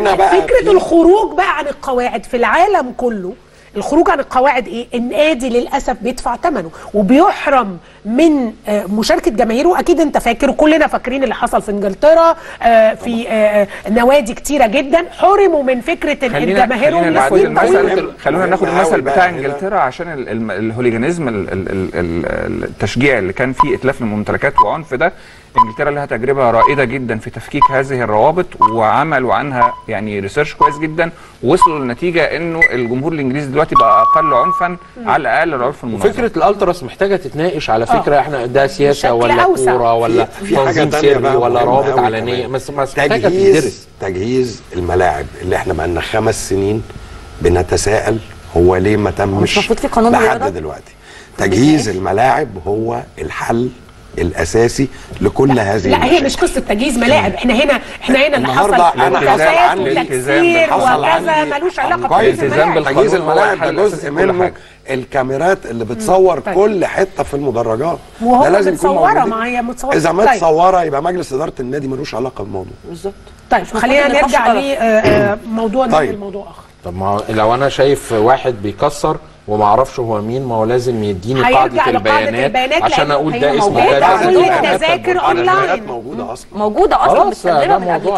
هنا بقى فكره في- الخروج بقى عن القواعد في العالم كله الخروج عن القواعد ايه؟ النادي للاسف بيدفع ثمنه وبيحرم من آه، مشاركه جماهيره اكيد انت فاكر وكلنا فاكرين اللي حصل في انجلترا آه، في آه، آه، نوادي كتيره جدا حرموا من فكره إن خلينا جماهيرهم خلينا ناخد يسيبوا المثل كل- خلونا ناخد مهم المثل أوي بتاع بقى هنا. انجلترا عشان ال- ال- الهوليجانيزم ال- ال- ال- ال- التشجيع اللي كان فيه اتلاف للممتلكات وعنف ده انجلترا لها تجربه رائده جدا في تفكيك هذه الروابط وعملوا عنها يعني ريسيرش كويس جدا ووصلوا للنتيجه انه الجمهور الانجليزي دلوقتي بقى اقل عنفا على الاقل العنف المنظم فكره الالتراس محتاجه تتناقش على فكره احنا ده سياسه بشكل ولا أوسع. كوره ولا في حاجه تنظيم تانية سري بقى ولا مهمة روابط أوي علنيه كمان. بس بس محتاجه تجهيز تدرس تجهيز الملاعب اللي احنا بقالنا خمس سنين بنتساءل هو ليه ما تمش مش المفروض في قانون لحد رياضة؟ دلوقتي تجهيز الملاعب هو الحل الاساسي لكل هذه لا هي المشاكل. مش قصه تجهيز ملاعب احنا هنا احنا هنا اللي النهاردة حصل أنا كفاف حصل عندي وتكسير الالتزام حصل وكذا عندي- ملوش علاقه كويس. بتجهيز الالتزام الملاعب تجهيز القانون هو الملاعب الحل ده الأساسي جزء في كل منه حاجة. الكاميرات اللي بتصور طيب. كل حته في المدرجات وهو ده لازم يكون متصورة، موجود. ما هي متصورة. اذا ما طيب. متصوره يبقى مجلس اداره النادي ملوش علاقه بالموضوع بالظبط طيب خلينا المفروض نرجع نخش لموضوع طيب. الموضوع اخر طب ما هو لو انا شايف واحد بيكسر وما اعرفش هو مين ما هو لازم يديني هيرجع قاعده لقاعدة البيانات, البيانات عشان لأنه اقول هي ده اسمه موجودة. ده كل ده التذاكر البيانات أونلاين. موجوده اصلا موجوده اصلا خلاص متسجله ده من موضوع